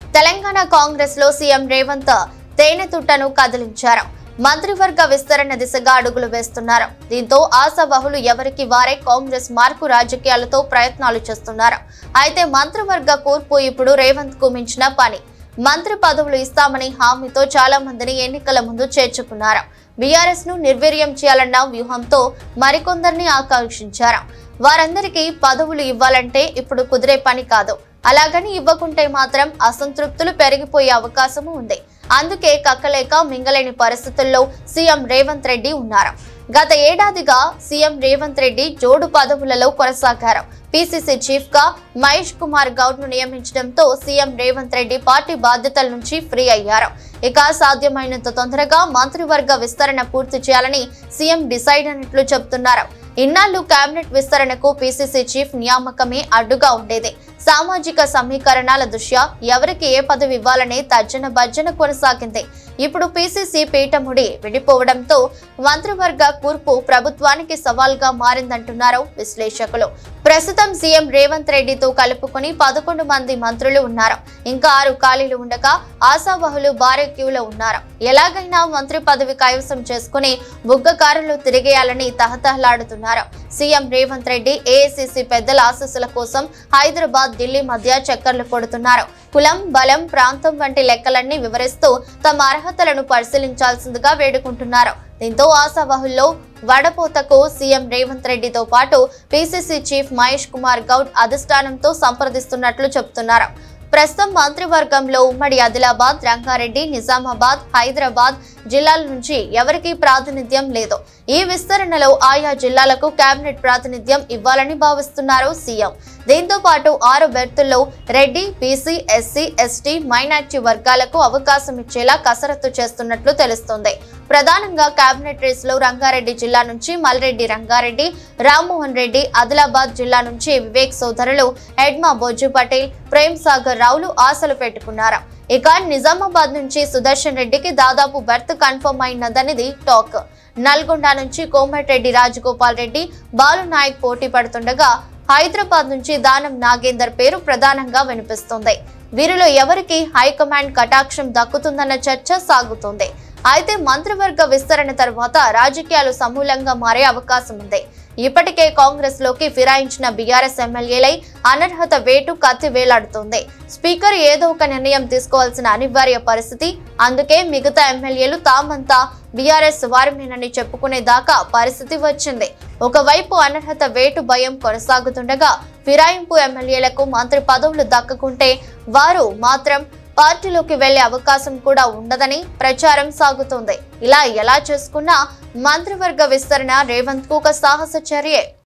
తెలంగాణ కాంగ్రెస్ లో సీఎం రేవంత్ తేనె తుట్టను కదిలించారు మంత్రివర్గ విస్తరణ దిశగా అడుగులు వేస్తున్నారు దీంతో ఆశావహులు ఎవరికి వారే కాంగ్రెస్ మార్కు రాజకీయాలతో ప్రయత్నాలు చేస్తున్నారు అయితే మంత్రివర్గ కూర్పు ఇప్పుడు రేవంత్ కు మించిన పని మంత్రి పదవులు ఇస్తామని హామీతో చాలా మందిని ఎన్నికల ముందు చేర్చుకున్నారు బీఆర్ఎస్ ను నిర్వీర్యం చేయాలన్న వ్యూహంతో మరికొందరిని ఆకాంక్షించారు వారందరికీ పదవులు ఇవ్వాలంటే ఇప్పుడు కుదిరే పని కాదు అలాగని ఇవ్వకుంటే మాత్రం అసంతృప్తులు పెరిగిపోయే అవకాశము ఉంది అందుకే కక్కలేక మింగలేని పరిస్థితుల్లో సీఎం రేవంత్ రెడ్డి ఉన్నారు గత ఏడాదిగా సీఎం రేవంత్ రెడ్డి జోడు పదవులలో కొనసాగారు పిసిసి చీఫ్ గా మహేష్ కుమార్ గౌడ్ ను నియమించడంతో సీఎం రేవంత్ రెడ్డి పార్టీ బాధ్యతల నుంచి ఫ్రీ అయ్యారు ఇక సాధ్యమైనంత తొందరగా మంత్రివర్గ విస్తరణ పూర్తి చేయాలని సీఎం డిసైడ్ అయినట్లు చెబుతున్నారు ఇన్నాళ్లు కేబినెట్ విస్తరణకు పిసిసి చీఫ్ నియామకమే అడ్డుగా ఉండేది సామాజిక సమీకరణాల దృష్ట్యా ఎవరికి ఏ పదవి ఇవ్వాలనే తర్జన భర్జన కొనసాగింది ఇప్పుడు పిసిసి పీఠముడి విడిపోవడంతో మంత్రివర్గ కూర్పు ప్రభుత్వానికి సవాల్గా మారిందంటున్నారు విశ్లేషకులు ప్రస్తుతం సీఎం రేవంత్ రెడ్డితో కలుపుకొని పదకొండు మంది మంత్రులు ఉన్నారు ఇంకా ఆరు ఖాళీలు ఉండగా ఆశావహులు భారీ క్యూలో ఉన్నారు ఎలాగైనా మంత్రి పదవి కైవసం చేసుకుని బుగ్గకారులు తిరిగేయాలని తహతహలాడుతున్నారు సీఎం రేవంత్ రెడ్డి ఏఐసిసి పెద్దల ఆశీస్సుల కోసం హైదరాబాద్ ఢిల్లీ మధ్య చక్కర్లు కొడుతున్నారు కులం బలం ప్రాంతం వంటి లెక్కలన్నీ వివరిస్తూ తమ అర్హతలను పరిశీలించాల్సిందిగా వేడుకుంటున్నారు దీంతో ఆశావహుల్లో వడపోతకు సీఎం రేవంత్ రెడ్డితో పాటు పిసిసి చీఫ్ మహేష్ కుమార్ గౌడ్ అధిష్టానంతో సంప్రదిస్తున్నట్లు చెబుతున్నారు ప్రస్తుతం మంత్రివర్గంలో ఉమ్మడి ఆదిలాబాద్ రంగారెడ్డి నిజామాబాద్ హైదరాబాద్ జిల్లాల నుంచి ఎవరికీ ప్రాతినిధ్యం లేదు ఈ విస్తరణలో ఆయా జిల్లాలకు కేబినెట్ ప్రాతినిధ్యం ఇవ్వాలని భావిస్తున్నారు సీఎం దీంతో పాటు ఆరు బెర్తుల్లో Reddy BC SC ST minority వర్గాలకు అవకాశం ఇచ్చేలా కసరత్తు చేస్తున్నట్లు తెలుస్తోంది ప్రధానంగా కేబినెట్ రేస్ లో రంగారెడ్డి జిల్లా నుంచి మల్రెడ్డి రంగారెడ్డి రామ్మోహన్ రెడ్డి ఆదిలాబాద్ జిల్లా నుంచి వివేక్ సోదరులు ఎడ్మా బొజ్జు పటేల్ ప్రేమ్ సాగర్ రావులు ఆశలు పెట్టుకున్నారు ఇక నిజామాబాద్ నుంచి సుదర్శన్ రెడ్డికి దాదాపు బెర్త్ కన్ఫర్మ్ అయినదనేది టాక్ నల్గొండ నుంచి కోమటిరెడ్డి రాజగోపాల్ రెడ్డి బాలు నాయక్ పోటీ పడుతుండగా హైదరాబాద్ నుంచి దానం నాగేందర్ పేరు ప్రధానంగా వినిపిస్తుంది వీరిలో ఎవరికి హైకమాండ్ కటాక్షం దక్కుతుందన్న చర్చ సాగుతోంది అయితే మంత్రివర్గ విస్తరణ తర్వాత రాజకీయాలు సమూలంగా మారే అవకాశం ఉంది ఇప్పటికే కాంగ్రెస్ లోకి ఫిరాయించిన బీఆర్ఎస్ ఎమ్మెల్యేలై అనర్హత వేటు కత్తి వేలాడుతోంది స్పీకర్ ఏదో ఒక నిర్ణయం తీసుకోవాల్సిన అనివార్య పరిస్థితి అందుకే మిగతా ఎమ్మెల్యేలు తామంతా బీఆర్ఎస్ వారమేనని చెప్పుకునే దాకా పరిస్థితి వచ్చింది ఒకవైపు అనర్హత వేటు భయం కొనసాగుతుండగా ఫిరాయింపు ఎమ్మెల్యేలకు మంత్రి పదవులు దక్కకుంటే వారు మాత్రం పార్టీలోకి వెళ్లే అవకాశం కూడా ఉండదని ప్రచారం సాగుతోంది ఇలా ఎలా చేసుకున్నా మంత్రివర్గ విస్తరణ రేవంత్ కు ఒక సాహస చర్యే